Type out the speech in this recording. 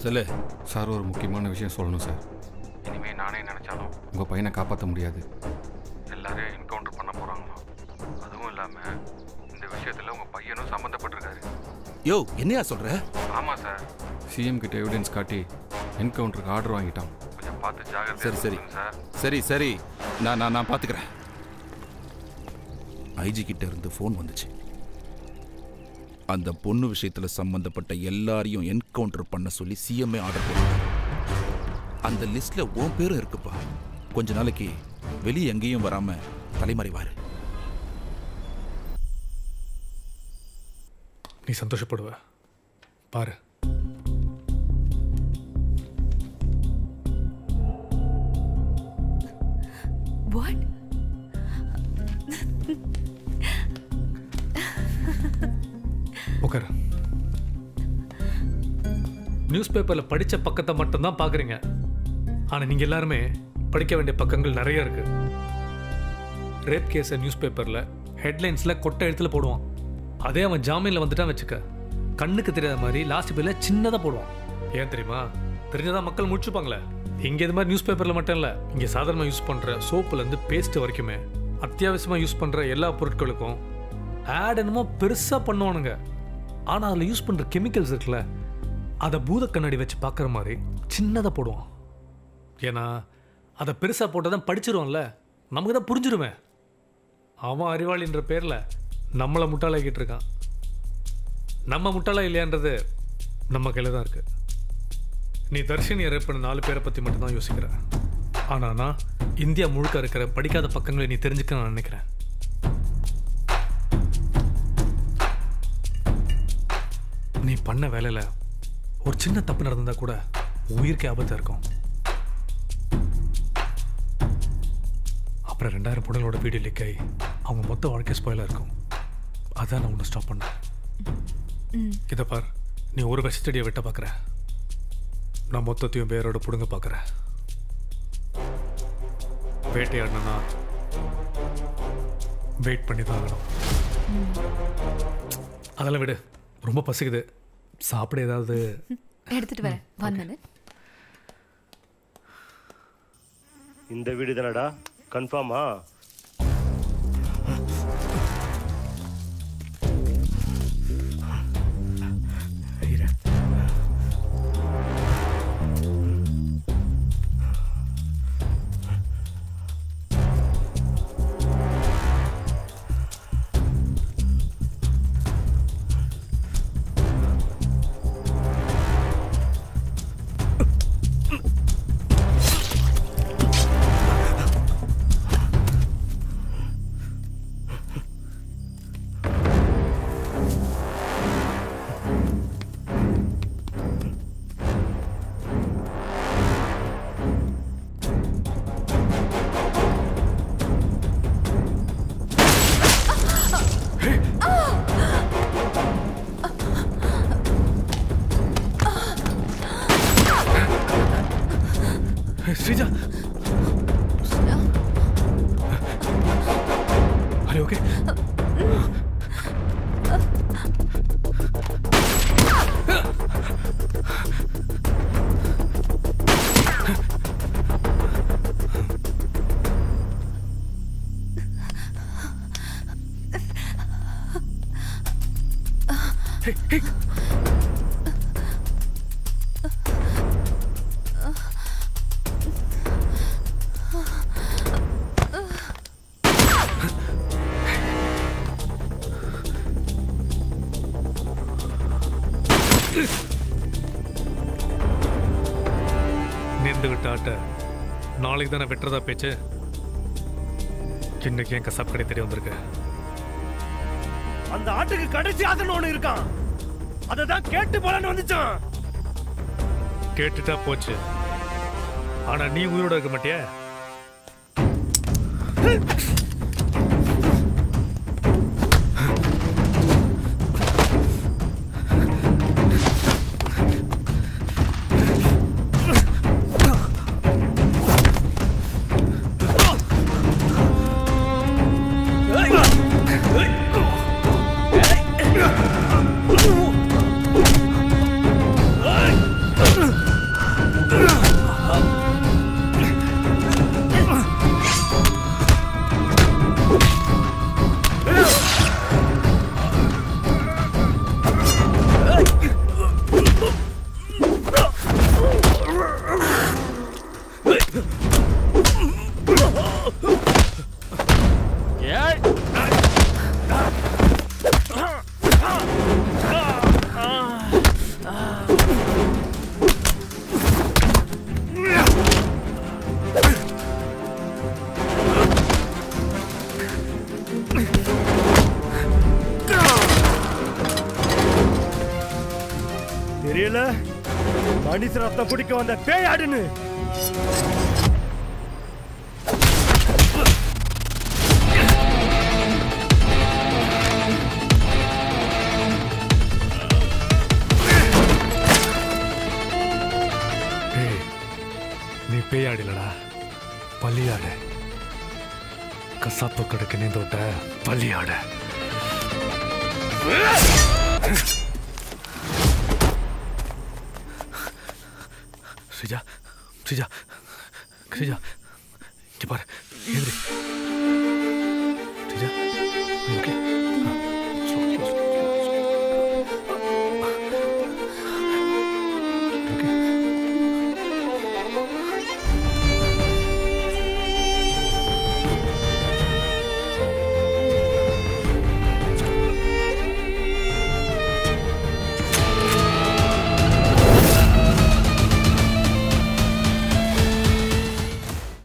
சொல்லு சார் ஒரு முக்கியமான விஷயம் சொல்லணும் சார் இனிமேல் நானே நினச்சாலும் உங்கள் பையனை காப்பாற்ற முடியாது எல்லாரையும் என்கவுண்டர் பண்ண போகிறாங்களாம் அதுவும் இல்லாமல் இந்த விஷயத்தில் உங்கள் பையனும் சம்மந்தப்பட்டிருக்காரு யோ என்னையா சொல்ற ஆமாம் சார் சிஎம் கிட்ட எவிடன்ஸ் காட்டி என்கவுண்டருக்கு ஆர்டர் வாங்கிட்டான் கொஞ்சம் பார்த்து ஜாகிரதை சரி சரி சார் சரி சரி நான் நான் நான் பார்த்துக்கிறேன் ஐஜி கிட்ட இருந்து ஃபோன் வந்துச்சு அந்த பொண்ணு விஷயத்துல சம்பந்தப்பட்ட எல்லாரையும் என்கவுண்டர் பண்ண சொல்லி சிஎம்ஏ ஆர்டர் போட்டாங்க அந்த லிஸ்ட்ல உன் பேரும் இருக்குப்பா கொஞ்ச நாளைக்கு வெளியே எங்கேயும் வராம தலைமறைவாரு நீ சந்தோஷப்படுவ பாரு வாட் உட்காரு நியூஸ் பேப்பரில் படித்த பக்கத்தை மட்டும்தான் பார்க்குறீங்க ஆனால் நீங்கள் எல்லாருமே படிக்க வேண்டிய பக்கங்கள் நிறைய இருக்கு ரேப் கேஸை நியூஸ் பேப்பரில் ஹெட்லைன்ஸில் கொட்டை எழுத்துல போடுவான் அதே அவன் ஜாமீனில் வந்துட்டான் வச்சுக்க கண்ணுக்கு தெரியாத மாதிரி லாஸ்ட் பேரில் சின்னதாக போடுவான் ஏன் தெரியுமா தெரிஞ்சதான் மக்கள் முடிச்சுப்பாங்களே இங்கே இது மாதிரி நியூஸ் பேப்பரில் மட்டும் இல்லை இங்கே சாதாரணமாக யூஸ் பண்ணுற சோப்புலேருந்து பேஸ்ட் வரைக்குமே அத்தியாவசியமாக யூஸ் பண்ணுற எல்லா பொருட்களுக்கும் ஆட் என்னமோ பெருசாக பண்ணுவானுங்க ஆனால் அதில் யூஸ் பண்ணுற கெமிக்கல்ஸ் இருக்குல்ல அதை பூத கண்ணாடி வச்சு பார்க்குற மாதிரி சின்னதாக போடுவான் ஏன்னா அதை பெருசாக போட்டால் தான் படிச்சிருவோம்ல நமக்கு தான் புரிஞ்சிருமே அவன் அறிவாளின்ற பேரில் நம்மளை முட்டாளாக்கிட்டு இருக்கான் நம்ம முட்டாளா இல்லையான்றது நம்ம கையில் தான் இருக்குது நீ தர்ஷினியை ரேப் பண்ண நாலு பேரை பற்றி மட்டும்தான் யோசிக்கிற ஆனால் நான் இந்தியா முழுக்க இருக்கிற படிக்காத பக்கங்களை நீ தெரிஞ்சுக்க நான் நினைக்கிறேன் நீ பண்ண வேலையில் ஒரு சின்ன தப்பு நடந்திருந்தா கூட உயிருக்கே ஆபத்தாக இருக்கும் அப்புறம் ரெண்டாயிரம் பொண்ணுங்களோட வீடியோ லீக் ஆகி அவங்க மொத்த வாழ்க்கை ஸ்பாயிலாக இருக்கும் அதான் நான் உன்னை ஸ்டாப் பண்ணேன் இதை பார் நீ ஒரு வெஸ்டடியை வெட்ட பார்க்குற நான் மொத்தத்தையும் பேரோட பிடுங்க பார்க்குறேன் வேட்டையாடணும்னா வெயிட் பண்ணி தான் ஆகணும் அதெல்லாம் விடு ரொம்ப பசிக்குது சாப்பிட ஏதாவது எடுத்துட்டு வரேன் ஒன் மினிட் இந்த வீடு தானடா கன்ஃபார்மா ஸ்ரீஜா அரே ஓகே Hey, hey. நின்று விட்ட ஆட்ட நாளைக்கு தானே வெட்டுறதா பேச்சு இன்னைக்கு என் கசாப் கடை தேடி வந்திருக்கு அந்த ஆட்டுக்கு கடைசி ஆசனம் ஒண்ணு இருக்கான் அதை தான் கேட்டு போலன்னு வந்துச்சான் கேட்டுட்டா போச்சு ஆனா நீ உயிரோட இருக்க மாட்டியா Hey! தெரியல மனுஷ ரத்தம் குடிக்க வந்த பேயாடுன்னு ஏய் நீ பேயாடிலடா பள்ளியாடு கசாப்பு கடுக்கு நீ தொட்ட பள்ளியாடு